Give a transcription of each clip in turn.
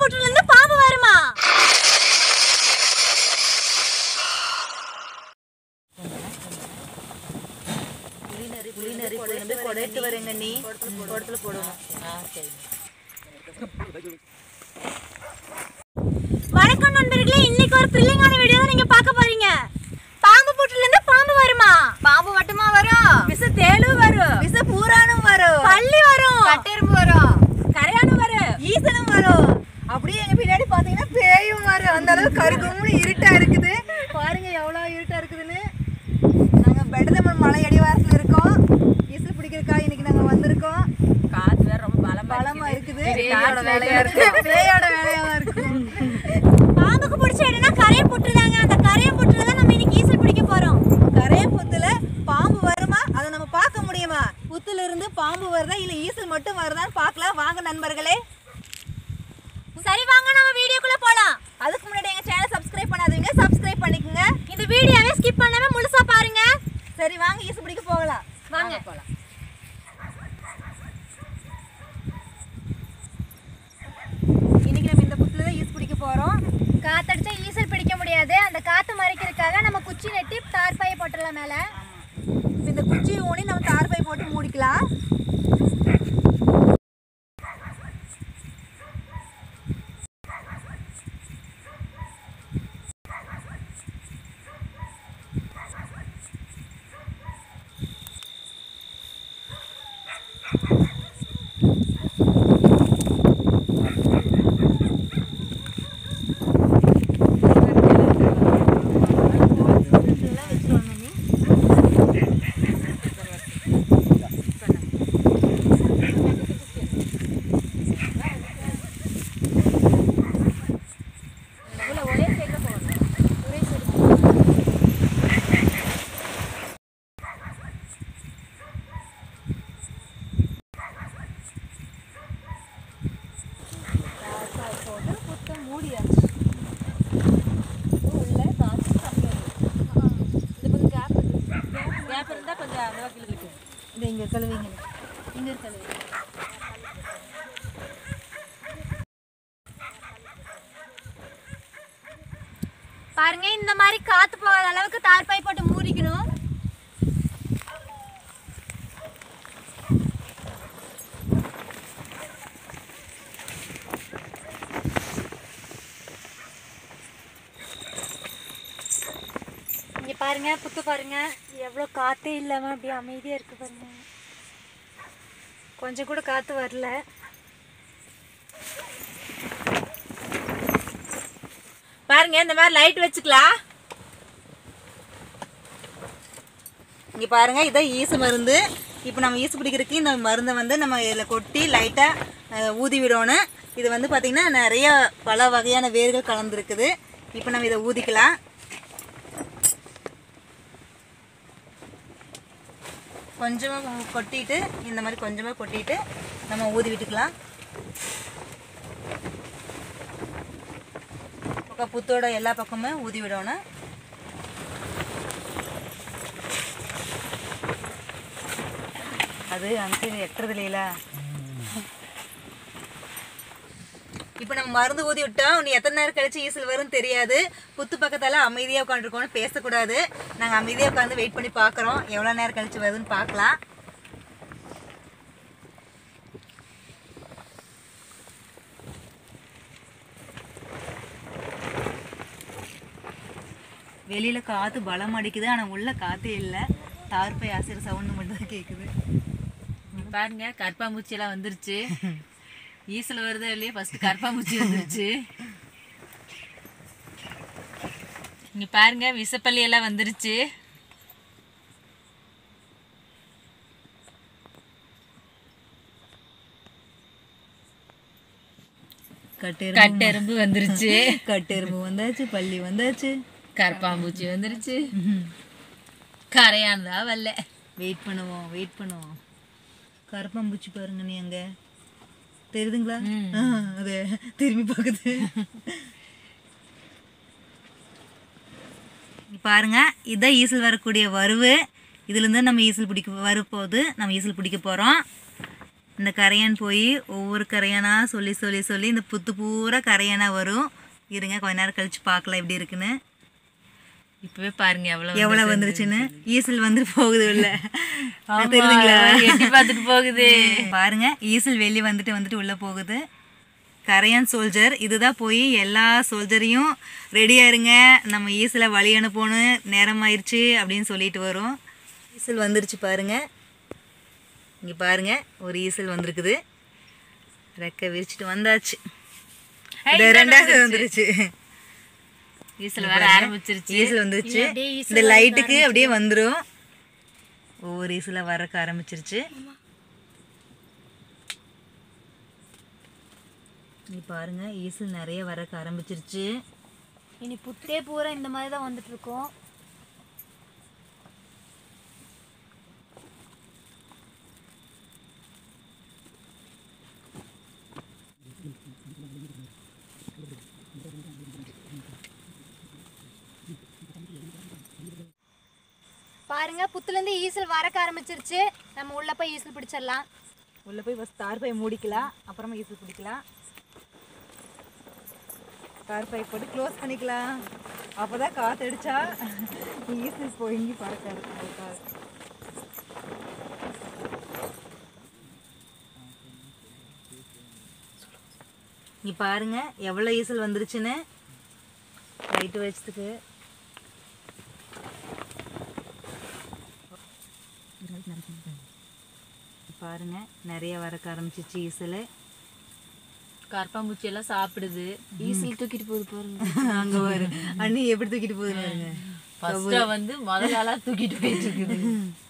புற்றுல இருந்து பாம்பு வருமா வந்து கொடைட்டு வருங்க நீ குடத்துல போடணும் வணக்கம் நண்பர்களே இன்னைக்கு ஒரு த்ரில்லிங்கான வீடியோ தான் நீங்க பார்க்க போறீங்க பாம்பு புற்றுல இருந்து பாம்பு வருமா பாம்பு மட்டுமா வரும் விச தேளும் வரும் விச பூரானும் வரும் பள்ளி வரும் கட்டெரும்பு வரும் கரையானும் வரும் ஈசனும் வரும் அப்படியே எங்க பின்னாடி பாத்தீங்கன்னா பேயும் வரும் அந்த அளவுக்கு கருகும்னு இருட்டா இருக்குது பாருங்க எவ்வளவு இருட்டா இருக்குதுன்னு நாங்க பெடதமன் மலை அடிவாரத்துல இருக்கோம் ஈசல் பிடிக்கிறக்கா இன்னைக்கு நாங்க வந்திருக்கோம் காத்து வேற ரொம்ப பலமா பலமா இருக்குது பேயோட வேலையா இருக்கு. பேயோட வேலையா தான் இருக்கு பாம்புக்கு பிடிச்ச இடம்னா கரையை புற்றுதாங்க அந்த கரையை புற்றுல தான் நம்ம இன்னைக்கு ஈசல் பிடிக்க போறோம் கரைய புத்துல பாம்பு வருமா அதை நம்ம பார்க்க முடியுமா புத்துல இருந்து பாம்பு வருதா இல்ல ஈசல் மட்டும் வருதான்னு பார்க்கலாம் வாங்க நண்பர்களே சரி வாங்க நம்ம வீடியோக்குள்ள போலாம் அதுக்கு முன்னாடி எங்க சேனல் சப்ஸ்கிரைப் பண்ணாதீங்க சப்ஸ்கிரைப் பண்ணிக்கோங்க இந்த வீடியோவை ஸ்கிப் பண்ணாம முழுசா பாருங்க சரி வாங்க ஈசல் பிடிக்க போகலாம் வாங்க போலாம் இன்னைக்கு நம்ம இந்த புத்துல தான் ஈஸ் பிடிக்க போறோம் காத்தடிச்சா ஈசல் பிடிக்க முடியாது அந்த காத்து மறைக்கிறதுக்காக நம்ம குச்சி நட்டி தார்பாயை போட்டுடலாம் மேல இப்ப இந்த குச்சியை ஊனி நம்ம தார்பை போட்டு மூடிக்கலாம் கேப் இருந்தா கொஞ்சம் அந்த வகையில் இருக்கு இந்த இங்க கழுவிங்க இங்க கழுவி பாருங்க இந்த மாதிரி காத்து போகாத அளவுக்கு தார்பாய் போட்டு மூடிக்கணும் இங்க பாருங்க புத்து பாருங்க எவ்வளோ காத்தே இல்லாம அப்படியே அமைதியா இருக்கு பாருங்க கொஞ்சம் கூட காத்து வரல பாருங்க இந்த மாதிரி லைட் வச்சுக்கலாம் இங்க பாருங்க இதான் ஈசு மருந்து இப்போ நம்ம ஈசு பிடிக்கிறதுக்கு இந்த மருந்தை வந்து நம்ம இதில் கொட்டி லைட்டாக ஊதி விடணும் இது வந்து பார்த்திங்கன்னா நிறைய பல வகையான வேர்கள் கலந்துருக்குது இப்போ நம்ம இதை ஊதிக்கலாம் கொஞ்சமாக கொட்டிட்டு இந்த மாதிரி கொஞ்சமாக கொட்டிட்டு நம்ம ஊதி விட்டுக்கலாம் பக்கம் புத்தோட எல்லா பக்கமும் ஊதி விடணும் அது அந்த சைடு எட்டுறது இல்லையில இப்போ நம்ம மருந்து ஊதி விட்டோம் நீ எத்தனை நேரம் கழிச்சு ஈசல் வரும்னு தெரியாது புத்து பக்கத்தால அமைதியாக உட்காந்துருக்கோன்னு பேசக்கூடாது நாங்கள் அமைதியாக உட்காந்து வெயிட் பண்ணி பார்க்குறோம் எவ்வளோ நேரம் கழிச்சு வருதுன்னு பார்க்கலாம் வெளியில காத்து பலம் அடிக்குது ஆனா உள்ள காத்தே இல்லை தார்பை அசைற சவுண்டு மட்டும் தான் கேக்குது பாருங்க கற்பாம்பூச்சி எல்லாம் வந்துருச்சு ஈசல் வருதோ இல்லையோ ஃபர்ஸ்ட் கற்பாம்பூச்சி வந்துருச்சு இங்க பாருங்க விசப்பள்ளி எல்லாம் வந்துருச்சு கட்டெரும்பு கட்டெரும்பு வந்துருச்சு கட்டெரும்பு வந்தாச்சு பள்ளி வந்தாச்சு கற்பாம்பூச்சி வந்துருச்சு கரையான் தான் வரல வெயிட் பண்ணுவோம் வெயிட் பண்ணுவோம் கருப்பாம்பூச்சி பாருங்க நீ அங்க தெரியுதுங்களா ஆ, அது திரும்பி பார்க்குது இங்க பாருங்க இதான் ஈசல் வரக்கூடிய வருவு இதுலேருந்து நம்ம ஈசல் பிடிக்க வரப்போகுது நம்ம ஈசல் பிடிக்க போகிறோம் இந்த கரையான் போய் ஒவ்வொரு கரையானா சொல்லி சொல்லி சொல்லி இந்த புத்து பூரா கரையானா வரும் இருங்க கொஞ்ச நேரம் கழிச்சு பார்க்கலாம் எப்படி இருக்குன்னு இப்பவே பாருங்க எவ்வளவு எவ்வளவு வந்துருச்சுன்னு ஈசல் வந்து போகுது உள்ள தெரியுதுங்களா எட்டி பார்த்துட்டு போகுது பாருங்க ஈசல் வெளியே வந்துட்டு வந்துட்டு உள்ள போகுது கரையான் சோல்ஜர் இதுதான் போய் எல்லா சோல்ஜரையும் ரெடியா இருங்க நம்ம ஈசலை வழி அனுப்பணும் நேரம் ஆயிடுச்சு அப்படின்னு சொல்லிட்டு வரும் ஈசல் வந்துருச்சு பாருங்க இங்க பாருங்க ஒரு ஈசல் வந்திருக்குது ரெக்கை விரிச்சிட்டு வந்தாச்சு இந்த ரெண்டாவது வந்துருச்சு ஈசல் வர ஆரம்பிச்சிருச்சு ஈசல் வந்துருச்சு இந்த லைட்டுக்கு அப்படியே வந்துடும் ஒவ்வொரு ஈசல வரக்க ஆரம்பிச்சிருச்சு நீ பாருங்க ஈசல் நிறைய வரக்க ஆரம்பிச்சிருச்சு இனி புத்தே பூரா இந்த மாதிரி தான் வந்துட்டு இருக்கோம் பாருங்க புத்துலேருந்து ஈசல் வரக்க ஆரம்பிச்சிருச்சு நம்ம உள்ள போய் ஈசல் பிடிச்சிடலாம் உள்ள போய் ஃபஸ்ட் தார் பை மூடிக்கலாம் அப்புறமா ஈசல் பிடிக்கலாம் தார் பை போட்டு க்ளோஸ் பண்ணிக்கலாம் அப்பதான் காத்து அடிச்சா ஈசல் போய் பறக்காது அதுக்காக. நீ பாருங்க எவ்வளோ ஈசல் வந்துருச்சுன்னு லைட்டு வச்சதுக்கு பாருங்க நிறைய வரக்க ஆரம்பிச்சிச்சு ஈசல் கரப்பாம்பூச்சி எல்லாம் சாப்பிடுது ஈசல் தூக்கிட்டு போகுது பாருங்க அங்க பாரு அண்ணி எப்படி தூக்கிட்டு போகுது பாருங்க ஃபர்ஸ்டா வந்து முதல் ஆளா தூக்கிட்டு போயிட்டு இருக்குது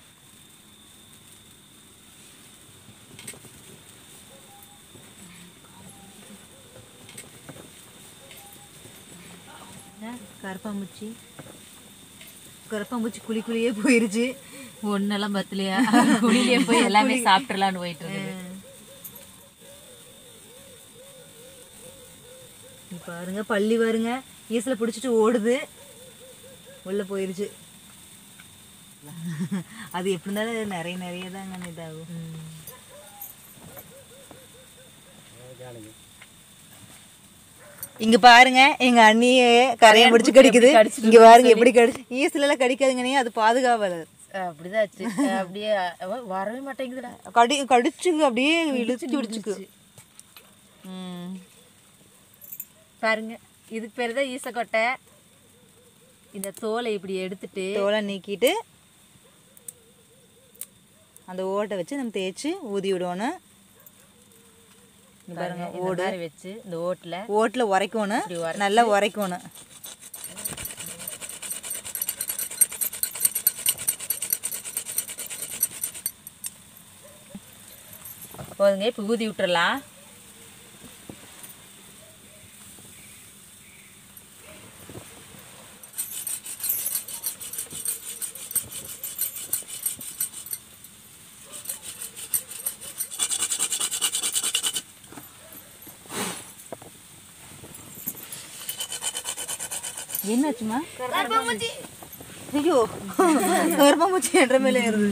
கரப்பாம்பூச்சி கரப்பாம்பூச்சி குழி குழியே போயிருச்சு ஒன்னெல்லாம் பத்தலையா குழியிலே போய் எல்லாமே சாப்பிட்டுலான்னு போயிட்டு இருக்குது நீ பாருங்க பள்ளி பாருங்க ஈசல பிடிச்சிட்டு ஓடுது உள்ள போயிருச்சு அது எப்படி இருந்தாலும் நிறைய நிறைய தாங்க இதாகும் இங்க பாருங்க எங்க அண்ணிய கரையை முடிச்சு கடிக்குது இங்க பாருங்க எப்படி கடிச்சு ஈசல எல்லாம் கடிக்காதுங்கனே அது பாதுகாவலர் அப்படிதான் ஆச்சு அப்படியே அவ வரவே மாட்டேங்குதுடா கடி கடிச்சு அப்படியே இழுச்சு பிடிச்சுக்கு ம் பாருங்க இதுக்கு பேர் தான் ஈசக்கொட்டை இந்த தோலை இப்படி எடுத்துட்டு தோலை நீக்கிட்டு அந்த ஓட்டை வச்சு நம்ம தேய்ச்சி ஊதி விடணும் இங்க பாருங்க இந்த மாதிரி வச்சு இந்த ஓட்டுல ஓட்டில் உரைக்கணும் நல்லா உரைக்கணும் போதுங்க இப்போ ஊதி விட்டுறலாம் என்னாச்சுமா ஐயோ கருப்பாம்பூச்சி என்ற மேலே ஏறுது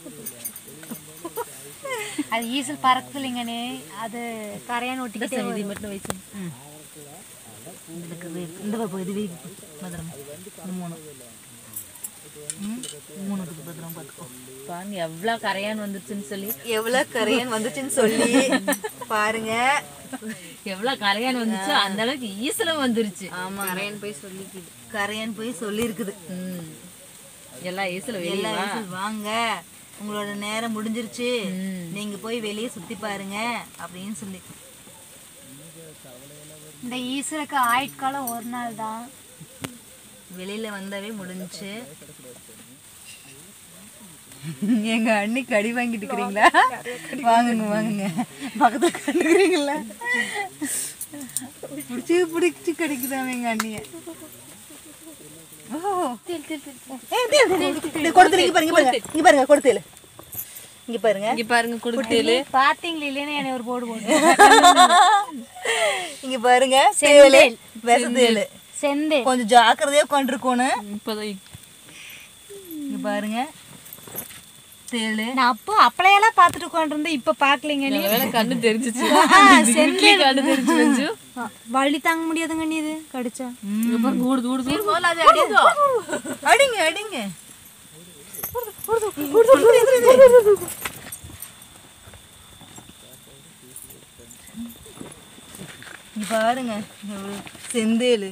அது ஈசல் பறக்குது இல்லைங்கண்ணே அது கரையான் ஒட்டிக்கிட்டே இது மட்டும் வச்சு இந்த பாப்பா இது வை பத்திரம் இந்த மூணு ம், மூணுக்கு பத்திரம் பார்த்துக்கோ பாருங்க எவ்வளோ கரையான் வந்துருச்சுன்னு சொல்லி எவ்வளோ கரையான் வந்துச்சுன்னு சொல்லி பாருங்க எவ்வளோ கரையான் வந்துச்சோ அந்த அளவுக்கு ஈசலும் வந்துருச்சு ஆமா கரையான் போய் சொல்லிக்குது கரையான் போய் சொல்லி இருக்குது ம் எல்லா ஈசலும் வெளியே எல்லா வா. வயசுல வாங்க உங்களோட நேரம் முடிஞ்சிருச்சு ம். நீங்க போய் வெளியே சுத்தி பாருங்க அப்படின்னு சொல்லி இந்த ஈசலுக்கு ஆயுட்காலம் ஒரு நாள் தான் வெளியில வந்தாவே முடிஞ்சுச்சு எங்க அண்ணி கடி வாங்கிட்டு இருக்கிறீங்களா வாங்குங்க வாங்குங்க பக்கத்துல கண்டுக்கிறீங்களா பிடிச்சி பிடிச்சி கடிக்குதாம எங்க அண்ணிய ஓ ஏய், டேய், டேய், டேய், டேய், கொடுத்துரு, இங்க பாருங்க, இங்க பாருங்க, இங்க பாருங்க கொடுத்தேலு இங்க பாருங்க இங்க பாருங்க கொடுத்தேலு பாத்தீங்களா இல்லைன்னு என்னை ஒரு போடு போடு இங்க பாருங்க தேலு விசத்தேலு செந்து கொஞ்சம் ஜாக்கிரதையா உட்காந்துருக்கோன்னு இப்போதான் இங்க பாருங்க தேள் நான் அப்போ அப்பளையெல்லாம் பார்த்துட்டு உட்காந்துருந்தேன் இப்போ பார்க்கலைங்க நீ வேலை கண்ணு தெரிஞ்சிச்சு சென்ட்ரல் கண்ணு தெரிஞ்சு வெஞ்சு வலி தாங்க முடியாதுங்க நீ இது கடிச்சா ஊடுது ஊடுது போல அது அடிக்கும் அடிங்க அடிங்க இங்க பாருங்க எவ்வளவு செந்தேலு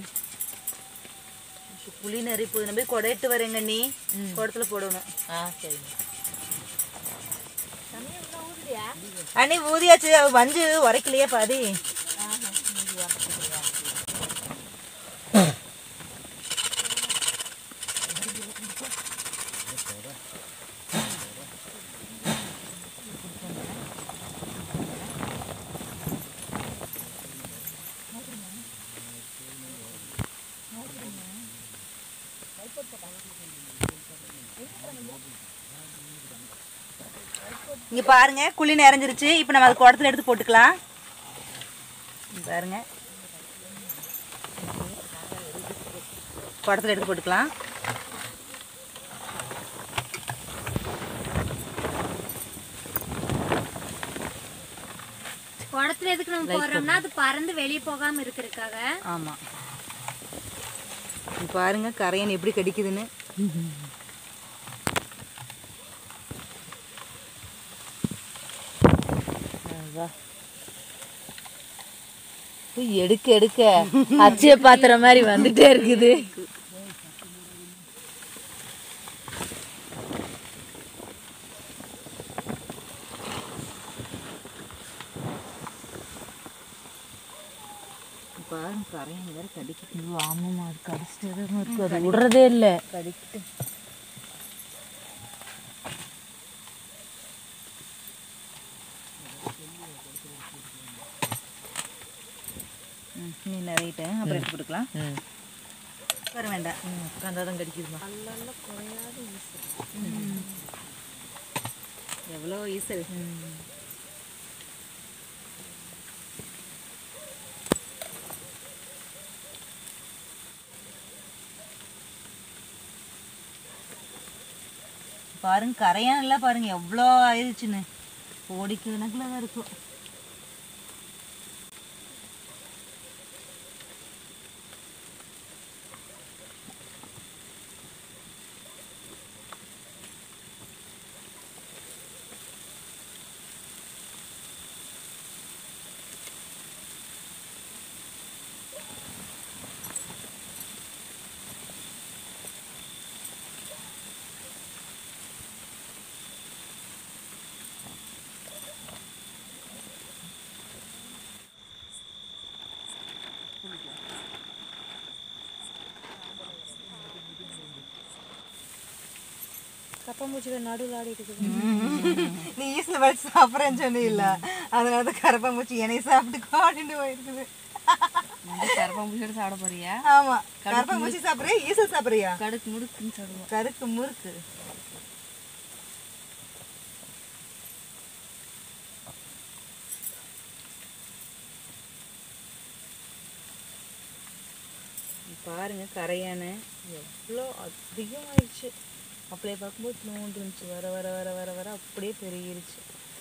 புளி நிறைய போகுது நம்ம போய் கொடையிட்டு வரேங்க நீ குடத்துல போடணும் ஆ சரி அண்ணி ஊதியாச்சு அவ மஞ்சு உரைக்கலையே பாதி இங்க பாருங்க குழி நிறைஞ்சிருச்சு இப்போ நம்ம அது குடத்துல எடுத்து போட்டுக்கலாம் இங்க பாருங்க குடத்துல எடுத்து போட்டுக்கலாம் குடத்துல எதுக்கு நம்ம போடுறோம்னா அது பறந்து வெளியே போகாம இருக்கிறதுக்காக ஆமா இங்க பாருங்க கரையன் எப்படி கடிக்குதுன்னு எடுக்க எடுக்க அச்சய பாத்திரம் மாதிரி வந்துட்டே இருக்குது இங்க பாருங்க கரையன் வேற கடிக்குது ஆமாமா அது கடிச்சிட்டு தான் இருக்கு அது விடுறதே இல்லை கடிக்கிட்டு ம், நீ நிறையிட்டேன் அப்புறம் எடுத்து போட்டுக்கலாம் ம் வர வேண்டாம் ம் உட்காந்தா தான் கடிக்குதுமா எவ்வளோ ஈசல் பாருங்க கரையான் எல்லாம் பாருங்க எவ்வளோ ஆயிடுச்சுன்னு கோடி கணக்கில் தான் இருக்கும் கப்பம்பூச்சிகள் நடுவில் ஆடிட்டு இருக்குது நீ ஈஸில் வச்சு சாப்பிட்றேன்னு சொன்னீல்ல அதனால தான் கரப்பாம்பூச்சி என்னைய சாப்பிட்டு அப்படின்னு போயிருக்குது கரப்பாம்பூச்சியோட சாப்பிட போறியா ஆமா கரப்பாம்பூச்சி சாப்பிட்றியா ஈசல் சாப்பிட்றியா கடுக்கு முடுக்குன்னு சாப்பிடுவோம் கருக்கு முறுக்கு பாருங்க கரையான எவ்வளோ அதிகமாயிடுச்சு அப்படியே பார்க்கும்போது நோண்டு இருந்துச்சு வர வர வர வர வர அப்படியே பெருகிருச்சு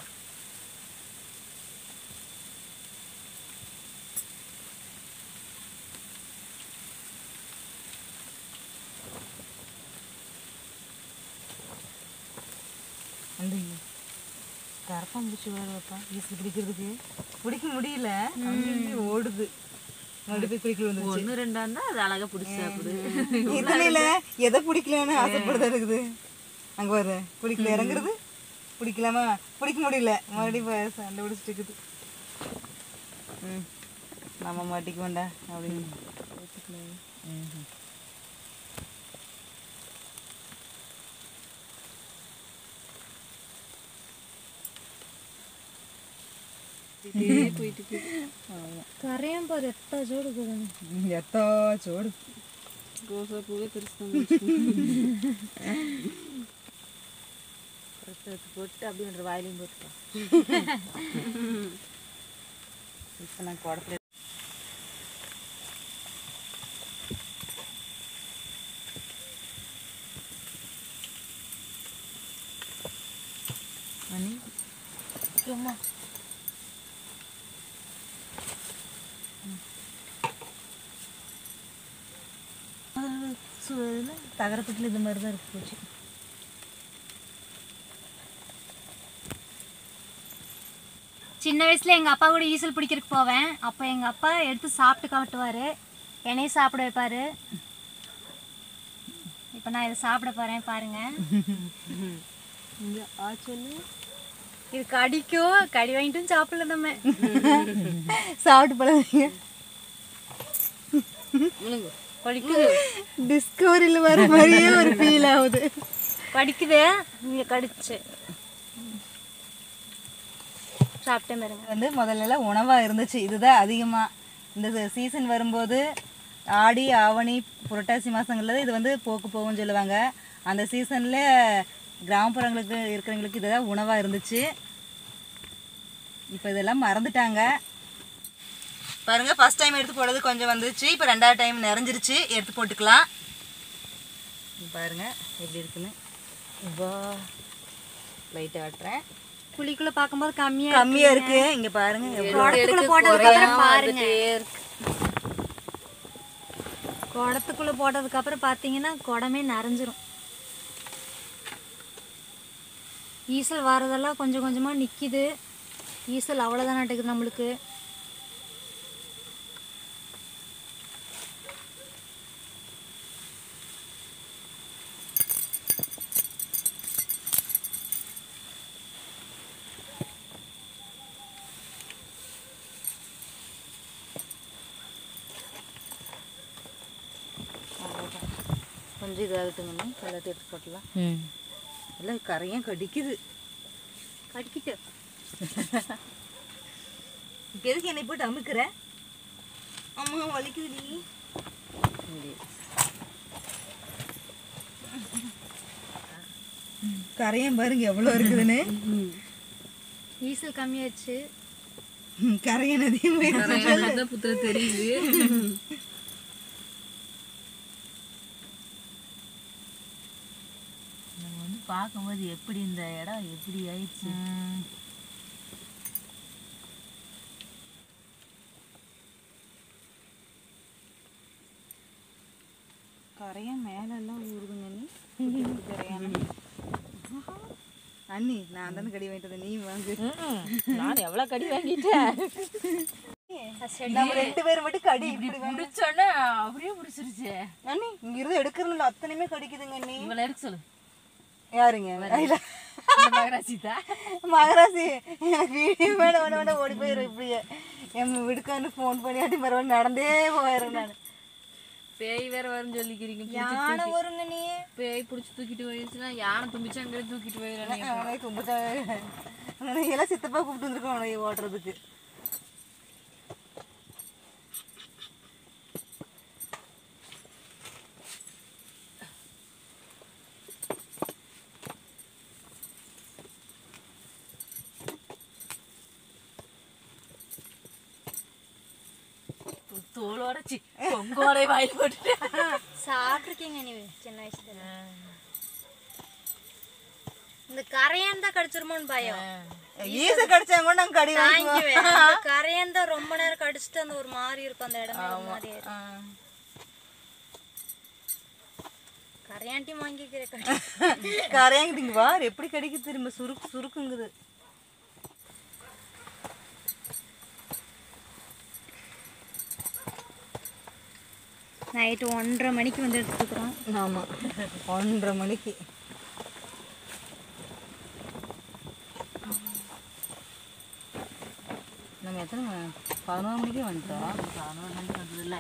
அந்த கரப்பாம்பூச்சி வேற வைப்பா ஈஸி பிடிக்கிறதுக்கு பிடிக்க முடியல அங்கேயும் ஓடுது மறுபடியும் போய் குளிக்கல வந்துருச்சு ஒன்று ரெண்டா இருந்தா அது அழகா பிடிச்சி சாப்பிடு இத்தனையில எதை பிடிக்கலன்னு ஆசைப்படுதா இருக்குது அங்க வர பிடிக்கல இறங்குறது பிடிக்கலாமா பிடிக்க முடியல மறுபடியும் போய் சண்டை பிடிச்சிட்டு இருக்குது ம் நம்ம மாட்டிக்க வேண்டாம் அப்படின்னு ம். கரையான் பாரு எத்தா ஜோடு இருக்குதுன்னு ம், எத்தோ சோடு ரோசா பூவே பெருசு போட்டு அப்படின்ற வாயிலையும் போட்டுக்கலாம் இப்போ நான் குடத்துல தகரப்பட்டில் இது மாதிரி தான் இருக்கு பூச்சி சின்ன வயசுல எங்க அப்பா கூட ஈசல் பிடிக்கிறதுக்கு போவேன் அப்போ எங்க அப்பா எடுத்து சாப்பிட்டு காட்டுவாரு என்னையும் சாப்பிட வைப்பாரு இப்போ நான் இதை சாப்பிட போறேன் பாருங்க இது கடிக்கும் கடி வாங்கிட்டும் சாப்பிடல நம்ம சாப்பிட்டு பழகுங்க படிக்குது டிஸ்கவரியில் வர மாதிரியே ஒரு ஃபீல் ஆகுது கடிக்குது இங்க கடிச்சு சாப்பிட்டேன் பாருங்க வந்து முதல்ல எல்லாம் உணவாக இருந்துச்சு இதுதான் அதிகமாக இந்த சீசன் வரும்போது ஆடி ஆவணி புரட்டாசி மாதங்களில் தான் இது வந்து போக்கு போகும்னு சொல்லுவாங்க அந்த சீசனில் கிராமப்புறங்களுக்கு இருக்கிறவங்களுக்கு இதுதான் உணவாக இருந்துச்சு இப்போ இதெல்லாம் மறந்துட்டாங்க பாருங்க ஃபர்ஸ்ட் டைம் எடுத்து போடுறது கொஞ்சம் வந்துருச்சு இப்போ ரெண்டாவது டைம் நிறைஞ்சிருச்சு எடுத்து போட்டுக்கலாம் பாருங்க எப்படி இருக்குன்னு வா லைட்டாக ஆட்டுறேன் குழிக்குள்ள பார்க்கும்போது கம்மியா கம்மியா இருக்கு இங்க பாருங்க எவ்வளவு குடத்துக்குள்ள போட்டதுக்கு அப்புறம் பாருங்க குடத்துக்குள்ள போட்டதுக்கு அப்புறம் பாத்தீங்கன்னா குடமே நிறைஞ்சிரும் ஈசல் வரதெல்லாம் கொஞ்சம் கொஞ்சமா நிக்குது ஈசல் அவ்வளோதான் நாட்டுக்குது நம்மளுக்கு கொஞ்சம் இதாகட்டுங்கண்ணா எல்லாத்தையும் எடுத்து போட்டலாம் எல்லாம் கரையும் கடிக்குது கடிக்கிட்டு இப்ப எதுக்கு என்னை போட்டு அமுக்குற அம்மா வலிக்குது நீ கரையும் பாருங்க எவ்வளோ இருக்குதுன்னு ஈசல் கம்மியாச்சு கரையன் அதிகமாக புத்திர தெரியுது நம்ம வந்து பார்க்கும்போது எப்படி இந்த இடம் எப்படி ஆயிடுச்சு கரையன் மேலெல்லாம் ஊறுதுங்க நீ கரையான் அண்ணி நான் தானே கடி வாங்கிட்டு வந்தேன், நீ வாங்கு நான் எவ்வளவு கடி வாங்கிட்டேன் நம்ம ரெண்டு பேரும் மட்டும் கடி இப்படி வாங்கு. பிடிச்சோன்னே அப்படியே பிடிச்சிருச்சு அண்ணி இங்க இருந்து எடுக்கிறதுல அத்தனையுமே கடிக்குதுங்க நீ இவளை எடுக்க சொல்லு யாருங்க இல்ல இந்த மகராசி தான் மகராசி எனக்கு வீடியோ மேல வேண வேணா ஓடி போயிடும் இப்படியே என் விடுக்கான்னு ஃபோன் பண்ணியாட்டி மறுபடியும் நடந்தே போயிடுறேன் நான் பேய் வேற வரும்னு சொல்லிக்கிறீங்க யானை வருங்க நீ பேய் பிடிச்சி தூக்கிட்டு போயிடுச்சுன்னா யானை தும்பிச்சு அங்கே தூக்கிட்டு போயிடுறேன் அவனை கும்பிட்டா அவனை எல்லாம் சித்தப்பா கூப்பிட்டு வந்திருக்கோம் அவனை ஓட்டுறதுக்கு தோலோட சி பொங்கோட வாயில் போட்டுட்டு சாப்பிட்ருக்கீங்க நீ சின்ன வயசுல இந்த கரையான் தான் கடிச்சிருமோன்னு பயம் ஈச கடிச்சாங்க கூட நாங்க கடி வாங்குவோம் தாங்கிக்குவேன் அந்த கரையான் தான் ரொம்ப நேரம் கடிச்சிட்டு அந்த ஒரு மாதிரி இருக்கும் அந்த இடமே ஒரு மாதிரி இருக்கும். கரையாண்டி வாங்கிக்கிற கடி கரையாங்கிட்டீங்க வார் எப்படி கடிக்கு திரும்ப சுருக்கு சுருக்குங்குது நைட்டு ஒன்றரை மணிக்கு வந்து எடுத்துக்கிறோம் ஆமா ஒன்றரை மணிக்கு நம்ம எத்தனை மணி- பதினோரு மணிக்கு வந்துட்டோம் பதினோரு மணிக்கு வந்ததில்ல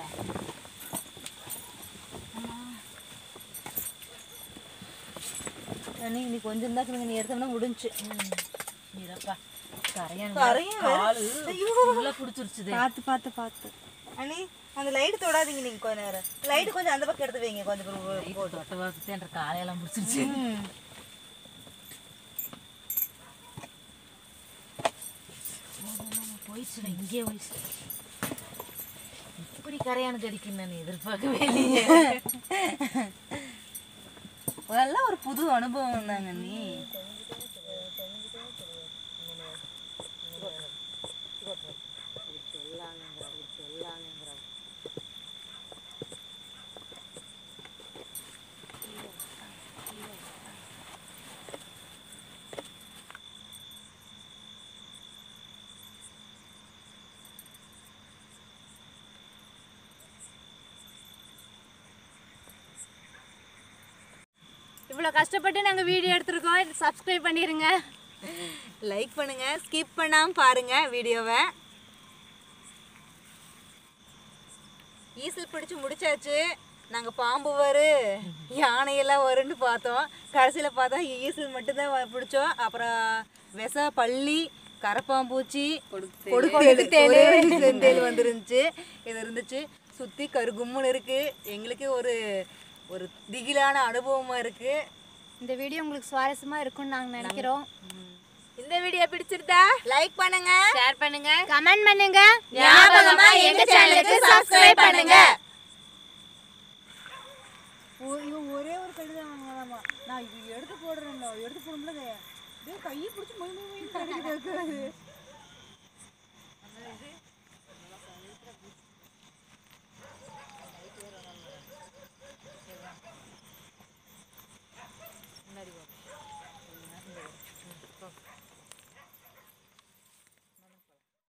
அன்னைக்கு நீ கொஞ்சம் இருந்தா நீ எடுத்தோம்னா முடிஞ்சு நீரப்பா கரையான் கரையான் வேற. காலு உள்ள பிடிச்சிருச்சுது பார்த்து பார்த்து பார்த்து அண்ணி அந்த லைட் தொடாதீங்க நீங்க கொஞ்ச நேரம் லைட் கொஞ்சம் அந்த பக்கம் எடுத்து வைங்க கொஞ்சம் பிறகு போ- தொட்ட பார்த்து என்ற காலையெல்லாம் பிடிச்சிருச்சு ம். போயிடுச்சுடா இங்கே போயிடுச்சு இப்படி கரையானு கடிக்கும் நான் எதிர்பார்க்கவே இல்லையே அதெல்லாம் ஒரு புது அனுபவம் தாங்க நீ இவ்வளோ கஷ்டப்பட்டு நாங்கள் வீடியோ எடுத்திருக்கோம் சப்ஸ்கிரைப் பண்ணிடுங்க லைக் பண்ணுங்க ஸ்கிப் பண்ணாம பாருங்க வீடியோவை ஈசல் பிடிச்சு முடிச்சாச்சு நாங்கள் பாம்பு வரும் யானையெல்லாம் வரும்னு பார்த்தோம் கடைசியில் பார்த்தா ஈசல் மட்டும்தான் வ- பிடிச்சோம் அப்புறம் விச பள்ளி கரப்பாம்பூச்சி கொடுத்தேல் செந்தேல் வந்துருந்துச்சு இது இருந்துச்சு சுற்றி கருகும்முன்னு இருக்குது எங்களுக்கு ஒரு ஒரு திகிலான அனுபவமாக இருக்குது இந்த வீடியோ உங்களுக்கு சுவாரஸ்யமாக இருக்கும்னு நாங்கள் நினைக்கிறோம் இந்த வீடியோ பிடிச்சிருந்தா லைக் பண்ணுங்க ஷேர் பண்ணுங்க கமெண்ட் பண்ணுங்க ஞாபகமா எங்க சேனலுக்கு சப்ஸ்கிரைப் பண்ணுங்க இவன் ஒரே ஒரு கழுதை வாங்கலாமா நான் இது எடுத்து போடுறேன் எடுத்து போடும்போது கையை பிடிச்சி மொய் மொய் மொய்